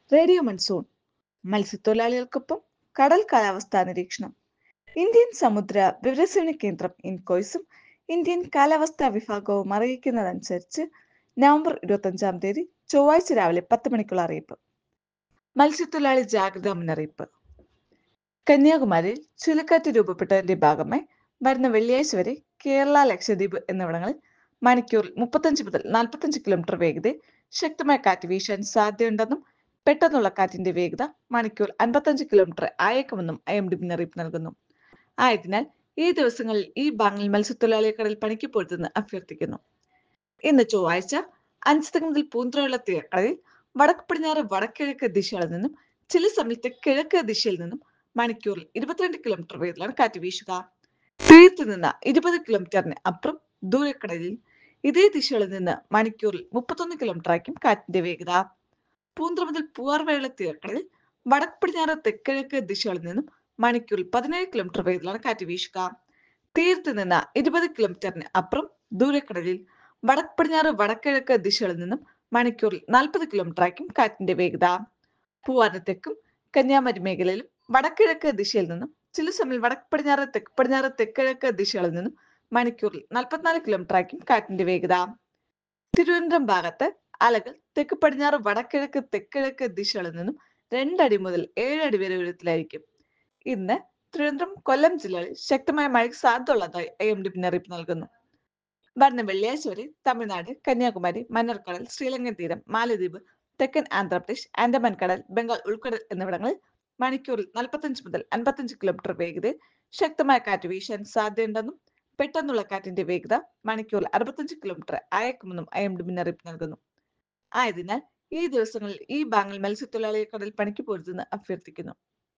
radio monsoon മത്സ്യത്തൊഴിലാളികൾക്കൊപ്പം കടൽ കാലാവസ്ഥാ നിരീക്ഷണം ഇന്ത്യൻ സമുദ്ര വിവരസേവന കേന്ദ്രം ഇൻകോയ്സും ഇന്ത്യൻ കാലാവസ്ഥാ വിഭാഗവും അറിയിക്കുന്നതനുസരിച്ച് നവംബർ ഇരുപത്തഞ്ചാം തീയതി ചൊവ്വാഴ്ച രാവിലെ പത്ത് മണിക്കുള്ള അറിയിപ്പ് മത്സ്യത്തൊഴിലാളി ജാഗ്രതാ മുന്നറിയിപ്പ് കന്യാകുമാരിയിൽ ചുഴലിക്കാറ്റ് രൂപപ്പെട്ടതിന്റെ ഭാഗമായി വരുന്ന വെള്ളിയാഴ്ച വരെ കേരള ലക്ഷദ്വീപ് എന്നിവിടങ്ങളിൽ മണിക്കൂറിൽ മുപ്പത്തഞ്ച് മുതൽ നാൽപ്പത്തഞ്ച് കിലോമീറ്റർ വേഗതയിൽ ശക്തമായ കാറ്റ് വീശാൻ സാധ്യതയുണ്ടെന്നും പെട്ടെന്നുള്ള കാറ്റിന്റെ വേഗത മണിക്കൂർ അൻപത്തഞ്ച് കിലോമീറ്റർ ആയേക്കുമെന്നും ഐ എം ഡി മുന്നറിയിപ്പ് നൽകുന്നു ആയതിനാൽ ഈ ദിവസങ്ങളിൽ ഈ ഭാഗങ്ങളിൽ മത്സ്യത്തൊഴിലാളിയെ കടൽ പണിക്ക് പോരുതെന്ന് അഭ്യർത്ഥിക്കുന്നു ഇന്ന് ചൊവ്വാഴ്ച അഞ്ച് മുതൽ പൂന്തറയുള്ള തീരക്കടലിൽ വടക്ക് പടിഞ്ഞാറ് വടക്കിഴക്ക് ദിശകളിൽ നിന്നും ചില സമയത്ത് കിഴക്ക് ദിശയിൽ നിന്നും മണിക്കൂറിൽ ഇരുപത്തിരണ്ട് കിലോമീറ്റർ വേഗത്തിലാണ് കാറ്റ് വീശുക തീരത്ത് നിന്ന് ഇരുപത് കിലോമീറ്ററിന് അപ്പുറം ദൂരക്കടലിൽ ഇതേ ദിശകളിൽ നിന്ന് മണിക്കൂറിൽ മുപ്പത്തൊന്ന് കിലോമീറ്റർ ആയിരിക്കും കാറ്റിന്റെ വേഗത പൂന്തറ മുതൽ പൂവാർവേള തീരക്കടലിൽ വടക്ക് പടിഞ്ഞാറ് തെക്കിഴക്ക് ദിശകളിൽ നിന്നും മണിക്കൂറിൽ പതിനേഴ് കിലോമീറ്റർ വേഗത്തിലാണ് കാറ്റ് വീശുക തീരത്ത് നിന്ന് ഇരുപത് കിലോമീറ്ററിന് അപ്പുറം ദൂരക്കടലിൽ വടക്ക് പടിഞ്ഞാറ് വടക്കിഴക്ക് ദിശകളിൽ നിന്നും മണിക്കൂറിൽ നാൽപ്പത് കിലോമീറ്റർ ആയിരിക്കും കാറ്റിന്റെ വേഗത പൂവാറിന് തെക്കും കന്യാകുമാരി മേഖലയിലും വടക്കിഴക്ക് ദിശയിൽ നിന്നും ചില സമയം വടക്ക് പടിഞ്ഞാറ് തെക്ക് പടിഞ്ഞാറ് തെക്കിഴക്ക് ദിശകളിൽ നിന്നും മണിക്കൂറിൽ നാൽപ്പത്തിനാല് കിലോമീറ്റർ ആയിരിക്കും കാറ്റിന്റെ വേഗത തിരുവനന്തപുരം ഭാഗത്ത് അലകൾ തെക്ക് പടിഞ്ഞാറ് വടക്കിഴക്ക് തെക്കിഴക്ക് ദിശകളിൽ നിന്നും രണ്ടടി മുതൽ ഏഴടി വരെ ഉയരത്തിലായിരിക്കും ഇന്ന് തിരുവനന്തപുരം കൊല്ലം ജില്ലകളിൽ ശക്തമായ മഴയ്ക്ക് സാധ്യതയുള്ളതായി ഐ എം ഡി മുന്നറിയിപ്പ് നൽകുന്നു വരുന്ന വെള്ളിയാഴ്ച വരെ തമിഴ്നാട് കന്യാകുമാരി മണ്ണർക്കടൽ ശ്രീലങ്കൻ തീരം മാലദ്വീപ് തെക്കൻ ആന്ധ്രാപ്രദേശ് ആൻഡമാൻ കടൽ ബംഗാൾ ഉൾക്കടൽ എന്നിവിടങ്ങളിൽ മണിക്കൂറിൽ നാൽപ്പത്തഞ്ച് മുതൽ അൻപത്തഞ്ച് കിലോമീറ്റർ വേഗതയിൽ ശക്തമായ കാറ്റ് വീശാൻ സാധ്യതയുണ്ടെന്നും പെട്ടെന്നുള്ള കാറ്റിന്റെ വേഗത മണിക്കൂറിൽ അറുപത്തഞ്ച് കിലോമീറ്റർ അയക്കുമെന്നും ഐ എം ഡി മുന്നറിയിപ്പ് നൽകുന്നു ആയതിനാൽ ഈ ദിവസങ്ങളിൽ ഈ ബാങ്കിൽ മത്സ്യത്തൊഴിലാളിയെ കടൽ പണിക്ക് പോരുതെന്ന് അഭ്യർത്ഥിക്കുന്നു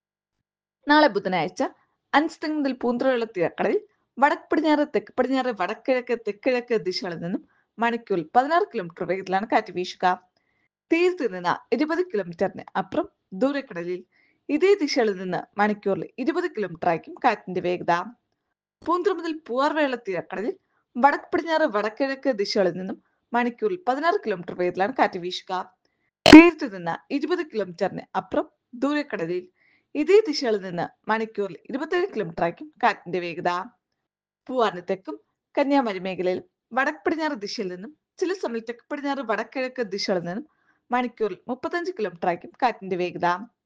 നാളെ ബുധനാഴ്ച അഞ്ച് മുതൽ പൂന്തറയുള്ള തീരക്കടലിൽ വടക്ക് പടിഞ്ഞാറ് തെക്ക് പടിഞ്ഞാറ് വടക്കിഴക്ക് തെക്കിഴക്ക് ദിശകളിൽ നിന്നും മണിക്കൂറിൽ പതിനാറ് കിലോമീറ്റർ വേഗത്തിലാണ് കാറ്റ് വീശുക തീരത്ത് നിന്ന് ഇരുപത് കിലോമീറ്ററിന് അപ്പുറം ദൂരക്കടലിൽ ഇതേ ദിശകളിൽ നിന്ന് മണിക്കൂറിൽ ഇരുപത് കിലോമീറ്റർ ആയിരിക്കും കാറ്റിന്റെ വേഗത പൂന്തറ മുതൽ പൂവാർവേള തീരക്കടലിൽ വടക്ക് പടിഞ്ഞാറ് വടക്കിഴക്ക് ദിശകളിൽ നിന്നും മണിക്കൂറിൽ പതിനാറ് കിലോമീറ്റർ വേഗത്തിലാണ് കാറ്റ് വീശുക തീരത്ത് നിന്ന് ഇരുപത് കിലോമീറ്ററിന് അപ്പുറം ദൂരക്കടലിൽ ഇതേ ദിശകളിൽ നിന്ന് മണിക്കൂറിൽ ഇരുപത്തേഴ് കിലോമീറ്റർ ആയിരിക്കും കാറ്റിന്റെ വേഗത പൂവാറിന് തെക്കും കന്യാകുമാരി മേഖലയിലും വടക്ക് പടിഞ്ഞാറ് ദിശയിൽ നിന്നും ചില സമയം തെക്ക് പടിഞ്ഞാറ് വടക്കിഴക്ക് ദിശകളിൽ നിന്നും മണിക്കൂറിൽ മുപ്പത്തഞ്ച് കിലോമീറ്റർ ആയിരിക്കും കാറ്റിന്റെ വേഗത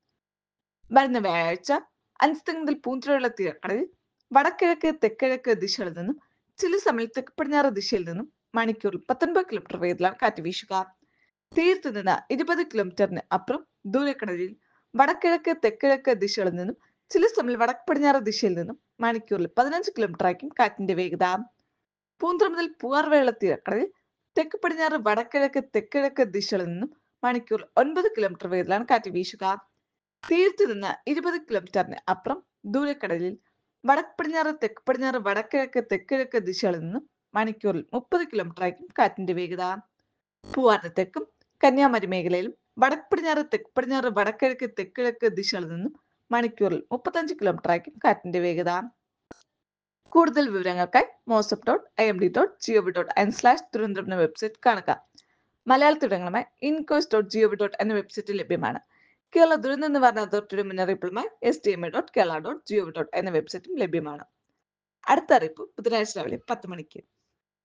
വരുന്ന വ്യാഴാഴ്ച അഞ്ച് മുതൽ പൂന്തറയുള്ള തീരക്കടലിൽ വടക്കിഴക്ക് തെക്കിഴക്ക് ദിശകളിൽ നിന്നും ചില സമയം തെക്ക് പടിഞ്ഞാറ് ദിശയിൽ നിന്നും മണിക്കൂറിൽ പത്തൊൻപത് കിലോമീറ്റർ വേഗത്തിലാണ് കാറ്റ് വീശുക തീരത്ത് നിന്ന് ഇരുപത് കിലോമീറ്ററിന് അപ്പുറം ദൂരക്കടലിൽ വടക്കിഴക്ക് തെക്കിഴക്ക് ദിശകളിൽ നിന്നും ചില സമയം വടക്ക് പടിഞ്ഞാറ് ദിശയിൽ നിന്നും മണിക്കൂറിൽ പതിനഞ്ച് കിലോമീറ്റർ ആയിരിക്കും കാറ്റിന്റെ വേഗത പൂന്തറ മുതൽ പൂവാർവേള തീരക്കടലിൽ തെക്ക് പടിഞ്ഞാറ് വടക്കിഴക്ക് തെക്കിഴക്ക് ദിശകളിൽ നിന്നും മണിക്കൂർ ഒൻപത് കിലോമീറ്റർ വേഗത്തിലാണ് കാറ്റ് വീശുക തീരത്ത് നിന്ന് ഇരുപത് കിലോമീറ്ററിന് അപ്പുറം ദൂരക്കടലിൽ വടക്ക് പടിഞ്ഞാറ് തെക്ക് പടിഞ്ഞാറ് വടക്കിഴക്ക് തെക്കിഴക്ക് ദിശകളിൽ നിന്നും മണിക്കൂറിൽ മുപ്പത് കിലോമീറ്റർ ആയിരിക്കും കാറ്റിന്റെ വേഗത പൂവാറിന് തെക്കും കന്യാകുമാരി മേഖലയിലും വടക്ക് പടിഞ്ഞാറ് തെക്ക് പടിഞ്ഞാറ് വടക്കിഴക്ക് തെക്കിഴക്ക് ദിശകളിൽ നിന്നും മണിക്കൂറിൽ മുപ്പത്തഞ്ച് കിലോമീറ്റർ ആയിരിക്കും കാറ്റിന്റെ വേഗത കൂടുതൽ വിവരങ്ങൾക്കായി മോസപ്പ് dot I M D dot G O V dot in slash Thiruvananthapuram എന്ന വെബ്സൈറ്റ് കാണുക മലയാളത്തിൽ തുടങ്ങുമായി ഇൻകോസ് ഡോട്ട് ജിഒവി ഡോട്ട് എന്ന വെബ്സൈറ്റിൽ ലഭ്യമാണ് കേരള ദുരന്ത നിവാരണ അതോറിറ്റിയുടെ മുന്നറിയിപ്പുമായി S D M A dot Kerala dot G O V dot എന്ന വെബ്സൈറ്റും ലഭ്യമാണ് അടുത്ത അറിയിപ്പ് ബുധനാഴ്ച രാവിലെ പത്ത് മണിക്ക്